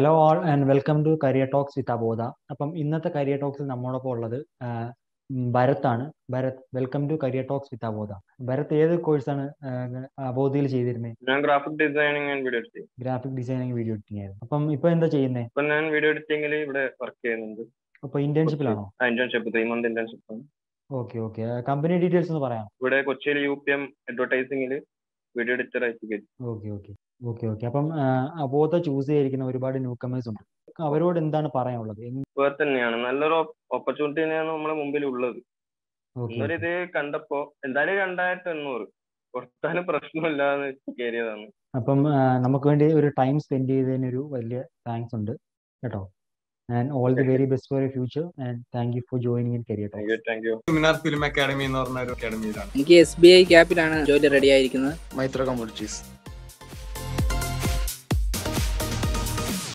hello all and welcome to career talks with Abodha അപ്പം ഇന്നത്തെ career ടോക്സിൽ നമ്മളോടൊപ്പം ഉള്ളത് ആ, ഉം, ഭരത്താണ് Bharath welcome to career talks with Abodha Bharath ഏത് കോഴ്സാണ് അബോധയിൽ ചെയ്തിരുന്നത് ഞാൻ graphic designing and video editing graphic designing video editing ആയിരുന്നു അപ്പം ഇപ്പൊ എന്താ ചെയ്യുന്നത് ഇപ്പൊ ഞാൻ വീഡിയോ എഡിറ്റിംഗിൽ ഇവിടെ വർക്ക് ചെയ്യുന്നുണ്ട് അപ്പൊ ഇന്റേൺഷിപ്പിലാണോ ഇന്റേൺഷിപ്പ് ത്രീ മന്ത് ഇന്റേൺഷിപ്പ് ആണ് ഓക്കെ ഓക്കെ കമ്പനി ഡീറ്റെയിൽസ് ഒന്ന് പറയാം ഇവിടെ കൊച്ചിയിൽ യു പി എം അഡ്വർടൈസിംഗിൽ വീഡിയോ എഡിറ്റർ ആയിട്ട് കയറ്റി ഓക്കെ ഓക്കെ ഓക്കെ ഓക്കെ അപ്പം ആ, അബോധ ചൂസ് ചെയ്തിരിക്കുന്ന ഒരുപാട് ന്യൂ കമേഴ്സ് ഉണ്ട് അവരോട് എന്താണ് പറയാനുള്ളത് വേറെ തന്നെയാണ് നല്ലൊരു ഓപ്പർച്യൂണിറ്റി തന്നെയാണ് നമ്മുടെ മുമ്പിൽ ഉള്ളത് ഓക്കെ ഇന്നൊരു ഇത് കണ്ടപ്പോ എന്തായാലും രണ്ടായിരത്തി എണ്ണൂറ് കൊടുത്താലും പ്രശ്നമില്ലാന്ന് കയറിയതാണ് അപ്പം ആ, നമുക്ക് വേണ്ടി ഒരു ടൈം സ്പെൻഡ് ചെയ്തതിന് ഒരു വലിയ താങ്ക്സ് ഉണ്ട് കേട്ടോ and all the very best for you future and thank you for joining in career thank you thank you Minar film academy എന്ന് പറഞ്ഞ ഒരു അക്കാദമിയിലാണ് എനിക്ക് എസ് ബി ഐ ക്യാപ്പിലാണ് ജോലി റെഡി ആയിരിക്കുന്നത് മൈത്ര കമ്മ്യൂണിറ്റീസ്